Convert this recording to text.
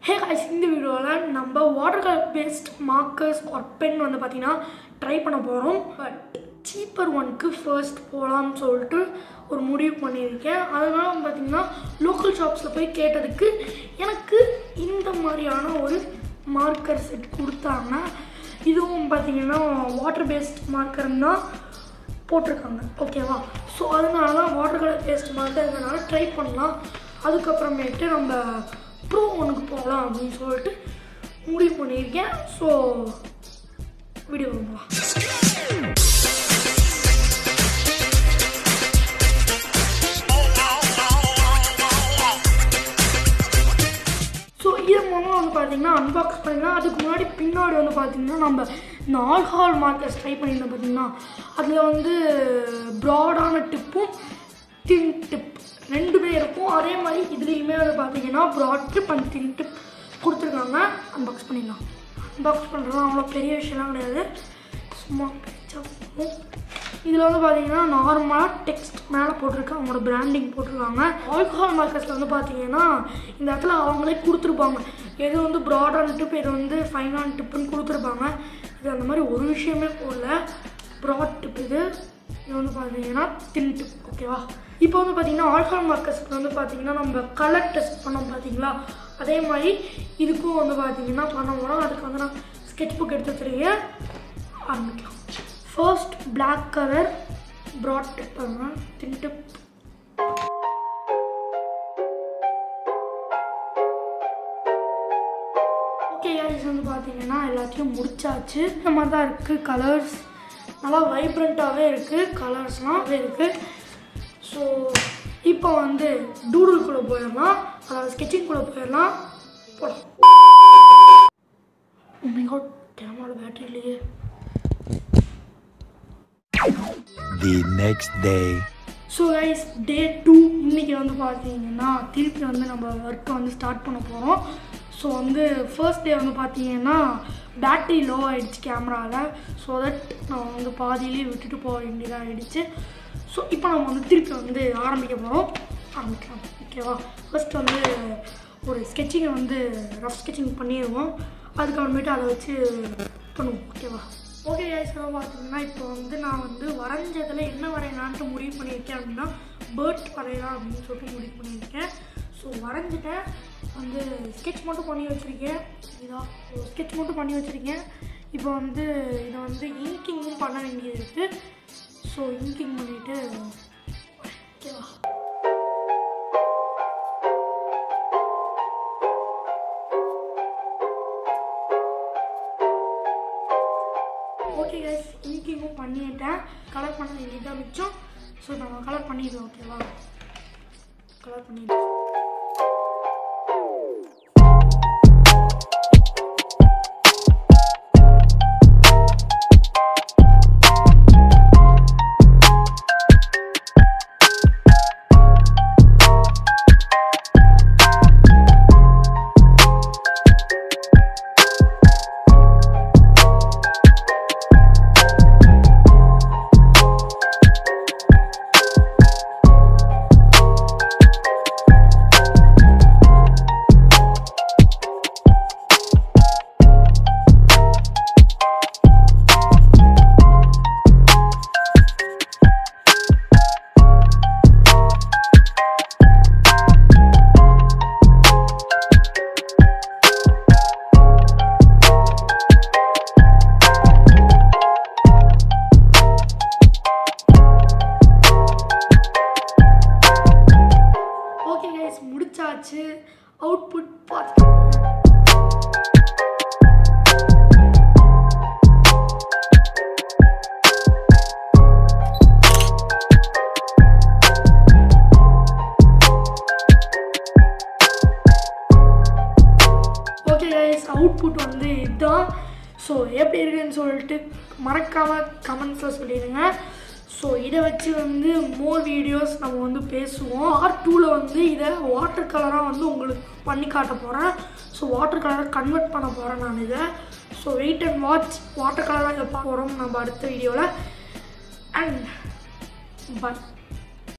ஹே guys இந்த வீடியோவில் நம்ம வாட்டர் கலர் பேஸ்ட் மார்க்கர்ஸ் ஒரு பென் வந்து பார்த்தீங்கன்னா ட்ரை பண்ண போகிறோம் பட் சீப்பர் ஒன்க்கு ஃபர்ஸ்ட் போகலாம்னு சொல்லிட்டு ஒரு முடிவு பண்ணியிருக்கேன் அதனால வந்து பார்த்தீங்கன்னா லோக்கல் ஷாப்ஸில் போய் கேட்டதுக்கு எனக்கு இந்த மாதிரியான ஒரு மார்க்கர் செட் கொடுத்தாங்க இதுவும் பார்த்தீங்கன்னா வாட்டர் பேஸ்ட் மார்க்கர்னு தான் போட்டிருக்காங்க ஓகேவா ஸோ அதனால தான் வாட்டர் கலர் பேஸ்ட் மாதிரி இருந்தனால ட்ரை பண்ணலாம் அதுக்கப்புறமேட்டு நம்ம ப்ரோ ஒன்றுக்கு போகலாம் அப்படின்னு சொல்லிட்டு முடிவு பண்ணியிருக்கேன் ஸோ வீடியோ போகலாம் ஸோ இது மூலமாக வந்து பார்த்தீங்கன்னா அன்பாக்ஸ் பண்ணிடலாம் அதுக்கு முன்னாடி பின்னாடி வந்து பார்த்தீங்கன்னா நம்ம இந்த ஆல்கால் மார்க்கர்ஸ் ட்ரை பண்ணியிருந்தோம் பார்த்தீங்கன்னா அதில் வந்து ப்ராடான டிப்பும் தின் டிப் ரெண்டுமே இருக்கும் அதே மாதிரி இதுலேயுமே வந்து பார்த்தீங்கன்னா broad tip and thin tip கொடுத்துருக்காங்க அன்பாக்ஸ் பண்ணிடலாம் அன்பாக்ஸ் பண்ணுறது அவ்வளோ பெரிய விஷயம்லாம் கிடையாது சும்மா பிடிச்சா போதும். இதில் வந்து பார்த்தீங்கன்னா நார்மலாக டெக்ஸ்ட் மேலே போட்டிருக்கு அவங்களோட பிராண்டிங் போட்டிருக்காங்க ஆல்கஹால் மார்க்கெட்ஸில் வந்து பார்த்தீங்கன்னா இந்த இடத்துல அவங்களே கொடுத்துருப்பாங்க எது வந்து ப்ராடான டிப் எது வந்து ஃபைனான் டிப்புன்னு கொடுத்துருப்பாங்க இது அந்த மாதிரி ஒரு விஷயமே போடல ப்ராட் டிப் இது இது வந்து பார்த்தீங்கன்னா தின் டிப் ஓகேவா இப்போ வந்து பார்த்தீங்கன்னா ஆல்கஹால் மார்க்கர்ஸ்க்கு வந்து பார்த்தீங்கன்னா நம்ம கலர் டெஸ்ட் பண்ணோம் பார்த்தீங்களா அதே மாதிரி இதுக்கும் வந்து பார்த்தீங்கன்னா பண்ண போகிறோம் அதுக்கு வந்து நான் ஸ்கெட்ச் புக் எடுத்து வச்சுருக்கேன் ஆரம்பிக்கலாம் first Black colour broad tip thin tip okay guys வந்து பார்த்தீங்கன்னா எல்லாத்தையும் முடிச்சாச்சு இந்த மாதிரி தான் இருக்குது கலர்ஸ் நல்லா வைப்ரண்ட்டாகவே இருக்குது கலர்ஸ்லாம் இருக்குது ஸோ இப்போ வந்து டூடுல்குள்ளே போயிடலாம் அதாவது ஸ்கெட்சிங்குள்ளே போயிடலாம் போகலாம் உண்மையாக கேமரா பேட்டரி இல்லையே the next day. So guys day two இன்றைக்கி வந்து பார்த்தீங்கன்னா திருப்பி வந்து நம்ம ஒர்க்கை வந்து ஸ்டார்ட் பண்ண போகிறோம் ஸோ வந்து ஃபர்ஸ்ட் டே வந்து பார்த்தீங்கன்னா பேட்டரி லோ ஆகிடுச்சு கேமராவில் ஸோ தட் நான் வந்து பாதியிலே விட்டுட்டு போக வேண்டியதாக ஆகிடுச்சு ஸோ இப்போ நம்ம வந்து திருப்பி வந்து ஆரம்பிக்க போகிறோம் ஆரம்பிக்கலாம் ஓகேவா ஃபர்ஸ்ட் வந்து ஒரு ஸ்கெட்சிங்கை வந்து ரஃப் ஸ்கெட்சிங் பண்ணிடுவோம் அதுக்கப்புறமேட்டு அதை வச்சு பண்ணுவோம் ஓகேவா ஓகே guys இப்போ பார்த்தீங்கன்னா இப்போ வந்து நான் வந்து வரைஞ்சதில் என்ன வரையலான்ட்டு முடிவு பண்ணியிருக்கேன் அப்படின்னா பேர்ட் வரையலாம் அப்படின்னு சொல்லிட்டு முடிவு பண்ணியிருக்கேன் ஸோ வரைஞ்சிட்டேன் வந்து ஸ்கெட்ச் மட்டும் பண்ணி வச்சுருக்கேன் இதான் ஸ்கெட்ச் மட்டும் பண்ணி வச்சுருக்கேன் இப்போ வந்து இதை வந்து இங்கிங்கும் பண்ண வேண்டியது இருக்குது ஸோ இங்கிங் பண்ணிவிட்டு ஓகேவா ஓகே கைஸ் இங்கிங்கும் பண்ணிட்டேன் கலர் பண்ண வேண்டியதாக மிச்சம் ஸோ நம்ம கலர் பண்ணிடுவோம் ஓகேவா கலர் பண்ணிடுவோம் ஓகே கைஸ் முடிச்சாச்சு அவுட்புட் பார்த்து ஓகே கைஸ் அவுட்புட் வந்து இதுதான் ஸோ எப்படி இருக்குன்னு சொல்லிட்டு மறக்காமல் கமெண்ட்ஸில் சொல்லிடுங்க ஸோ இதை வச்சு வந்து மோர் வீடியோஸ் நம்ம வந்து பேசுவோம் பார்ட் டூவில் வந்து இதை வாட்டர் கலராக வந்து உங்களுக்கு பண்ணி காட்ட போகிறேன் ஸோ வாட்டர் கலராக கன்வெர்ட் பண்ண போகிறேன் நான் இதை so wait and watch water கலராக இதை பார்க்க போகிறோம் நம்ம அடுத்த வீடியோவில் அண்ட் பை